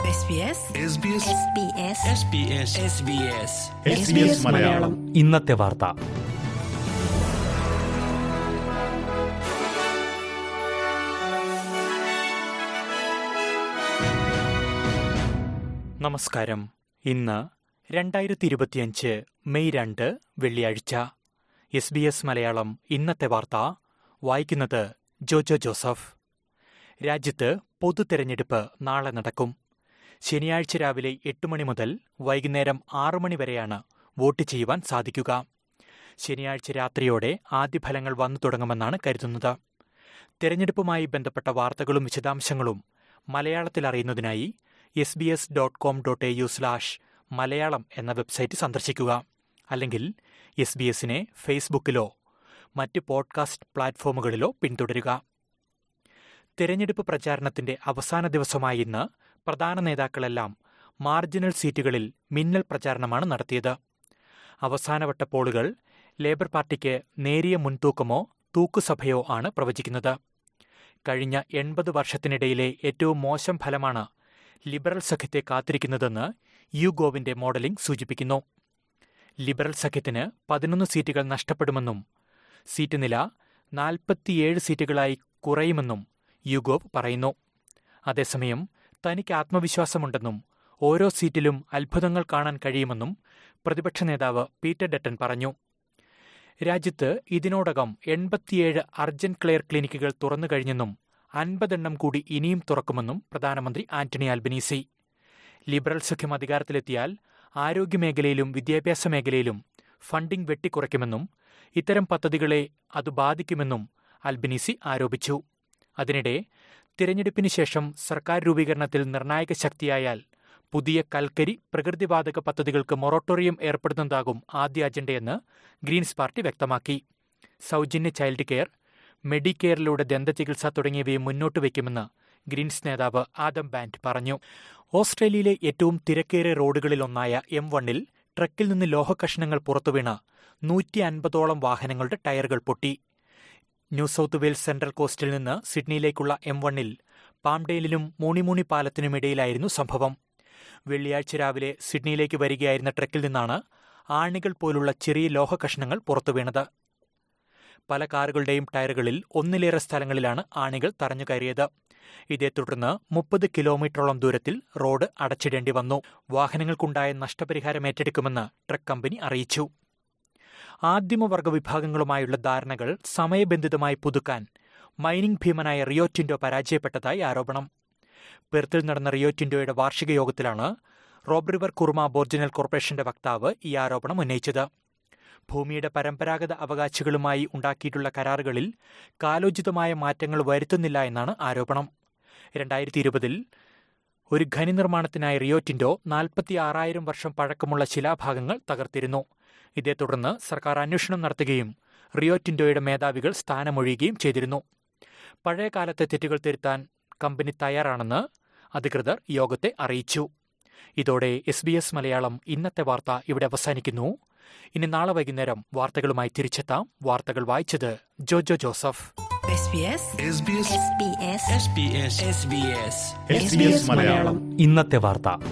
SBS Malayalam ഇന്നത്തെ വാർത്ത നമസ്കാരം ഇന്ന് രണ്ടായിരത്തി ഇരുപത്തിയഞ്ച് മെയ് രണ്ട് വെള്ളിയാഴ്ച എസ് ബി എസ് മലയാളം ഇന്നത്തെ വാർത്ത വായിക്കുന്നത് ജോജോ ജോസഫ് രാജ്യത്ത് പൊതു തെരഞ്ഞെടുപ്പ് നാളെ നടക്കും ശനിയാഴ്ച രാവിലെ എട്ട് മണി മുതൽ വൈകുന്നേരം ആറ് മണി വരെയാണ് വോട്ട് ചെയ്യുവാൻ സാധിക്കുക ശനിയാഴ്ച രാത്രിയോടെ ആദ്യ ഫലങ്ങൾ വന്നു തുടങ്ങുമെന്നാണ് കരുതുന്നത് തെരഞ്ഞെടുപ്പുമായി ബന്ധപ്പെട്ട വാർത്തകളും വിശദാംശങ്ങളും മലയാളത്തിൽ അറിയുന്നതിനായി S B S dot com dot A U slash Malayalam എന്ന വെബ്സൈറ്റ് സന്ദർശിക്കുക അല്ലെങ്കിൽ എസ് ബി എസിനെ ഫേസ്ബുക്കിലോ മറ്റ് പോഡ്കാസ്റ്റ് പ്ലാറ്റ്ഫോമുകളിലോ പിന്തുടരുക തെരഞ്ഞെടുപ്പ് പ്രചാരണത്തിന്റെ അവസാന ദിവസമായ ഇന്ന് പ്രധാന നേതാക്കളെല്ലാം മാർജിനൽ സീറ്റുകളിൽ മിന്നൽ പ്രചാരണമാണ് നടത്തിയത് അവസാനവട്ട പോളുകൾ ലേബർ പാർട്ടിക്ക് നേരിയ മുൻതൂക്കമോ തൂക്കുസഭയോ ആണ് പ്രവചിക്കുന്നത് കഴിഞ്ഞ എൺപത് വർഷത്തിനിടയിലെ ഏറ്റവും മോശം ഫലമാണ് ലിബറൽ സഖ്യത്തെ കാത്തിരിക്കുന്നതെന്ന് യുഗോവിന്റെ മോഡലിംഗ് സൂചിപ്പിക്കുന്നു ലിബറൽ സഖ്യത്തിന് പതിനൊന്ന് സീറ്റുകൾ നഷ്ടപ്പെടുമെന്നും സീറ്റ് നില നാൽപ്പത്തിയേഴ് സീറ്റുകളായി കുറയുമെന്നും യുഗോവ് പറയുന്നു അതേസമയം തനിക്ക് ആത്മവിശ്വാസമുണ്ടെന്നും ഓരോ സീറ്റിലും അത്ഭുതങ്ങൾ കാണാൻ കഴിയുമെന്നും പ്രതിപക്ഷ നേതാവ് പീറ്റർ ഡട്ടൻ പറഞ്ഞു രാജ്യത്ത് ഇതിനോടകം എൺപത്തിയേഴ് അർജന്റ് ക്ലെയർ ക്ലിനിക്കുകൾ തുറന്നു കഴിഞ്ഞെന്നും അൻപതെണ്ണം കൂടി ഇനിയും തുറക്കുമെന്നും പ്രധാനമന്ത്രി ആന്റണി ആൽബനീസി ലിബറൽ സഖ്യം അധികാരത്തിലെത്തിയാൽ ആരോഗ്യമേഖലയിലും വിദ്യാഭ്യാസ മേഖലയിലും ഫണ്ടിംഗ് വെട്ടിക്കുറയ്ക്കുമെന്നും ഇത്തരം പദ്ധതികളെ അത് ബാധിക്കുമെന്നും അൽബനീസി ആരോപിച്ചു അതിനിടെ തിരഞ്ഞെടുപ്പിന് ശേഷം സർക്കാർ രൂപീകരണത്തിൽ നിർണായക ശക്തിയായാൽ പുതിയ കൽക്കരി പ്രകൃതിവാതക പദ്ധതികൾക്ക് മൊറട്ടോറിയം ഏർപ്പെടുന്നതാകും ആദ്യ അജണ്ടയെന്ന് ഗ്രീൻസ് പാർട്ടി വ്യക്തമാക്കി സൗജന്യ ചൈൽഡ് കെയർ മെഡിക്കെയറിലൂടെ ദന്തചികിത്സ തുടങ്ങിയവയും മുന്നോട്ട് വയ്ക്കുമെന്ന് ഗ്രീൻസ് നേതാവ് ആദം ബാൻഡ് പറഞ്ഞു ഓസ്ട്രേലിയയിലെ ഏറ്റവും തിരക്കേറിയ റോഡുകളിലൊന്നായ എം വണ്ണിൽ ട്രക്കിൽ നിന്ന് ലോഹക്കഷണങ്ങൾ പുറത്തുവീണ് നൂറ്റി അൻപതോളം വാഹനങ്ങളുടെ ടയറുകൾ പൊട്ടി ന്യൂ സൌത്ത് വെയിൽസ് സെൻട്രൽ കോസ്റ്റിൽ നിന്ന് സിഡ്നിയിലേക്കുള്ള എം വണ്ണിൽ പാംഡെയിലിനും മൂണിമൂണി പാലത്തിനുമിടയിലായിരുന്നു സംഭവം വെള്ളിയാഴ്ച രാവിലെ സിഡ്നിയിലേക്ക് വരികയായിരുന്ന ട്രക്കിൽ നിന്നാണ് ആണികൾ പോലുള്ള ചെറിയ ലോഹക്കഷണങ്ങൾ പുറത്തു വീണത് പല കാറുകളുടെയും ടയറുകളിൽ ഒന്നിലേറെ സ്ഥലങ്ങളിലാണ് ആണികൾ തറഞ്ഞു കയറിയത് ഇതേ തുടർന്ന് മുപ്പത് കിലോമീറ്ററോളം ദൂരത്തിൽ റോഡ് അടച്ചിടേണ്ടി വന്നു വാഹനങ്ങൾക്കുണ്ടായ നഷ്ടപരിഹാരം ഏറ്റെടുക്കുമെന്ന് ട്രക്ക് കമ്പനി അറിയിച്ചു ആദിമവർഗ വിഭാഗങ്ങളുമായുള്ള ധാരണകൾ സമയബന്ധിതമായി പുതുക്കാൻ മൈനിംഗ് ഭീമനായ റിയോ ടിൻഡോ പരാജയപ്പെട്ടതായി ആരോപണം പെർത്തിൽ നടന്ന റിയോ ടിൻഡോയുടെ വാർഷിക യോഗത്തിലാണ് റോബ് റിവർ കുർമ ബോർജിനൽ കോർപ്പറേഷന്റെ വക്താവ് ഈ ആരോപണം ഉന്നയിച്ചത് ഭൂമിയുടെ പരമ്പരാഗത അവകാശികളുമായി ഉണ്ടാക്കിയിട്ടുള്ള കരാറുകളിൽ കാലോചിതമായ മാറ്റങ്ങൾ വരുത്തുന്നില്ല എന്നാണ് ആരോപണം രണ്ടായിരത്തി ഇരുപതിൽ ഒരു ഖനി നിർമ്മാണത്തിനായി റിയോ ടിൻഡോ നാൽപ്പത്തി ആറായിരം വർഷം പഴക്കമുള്ള ശിലാഭാഗങ്ങൾ തകർത്തിരുന്നു ഇതേ തുടർന്ന് സർക്കാർ അന്വേഷണം നടത്തുകയും റിയോ ടിൻഡോയുടെ മേധാവികൾ സ്ഥാനമൊഴിയുകയും ചെയ്തിരുന്നു പഴയ കാലത്തെ തെറ്റുകൾ തിരുത്താൻ കമ്പനി തയ്യാറാണെന്ന് അധികൃതർ യോഗത്തെ അറിയിച്ചു ഇതോടെ എസ് ബി എസ് മലയാളം ഇന്നത്തെ വാർത്ത ഇവിടെ അവസാനിക്കുന്നു ഇനി നാളെ വൈകുന്നേരം വാർത്തകളുമായി തിരിച്ചെത്താം വാർത്തകൾ വായിച്ചത് ജോജോ ജോസഫ് SBS മലയാളം ഇന്നത്തെ വാർത്ത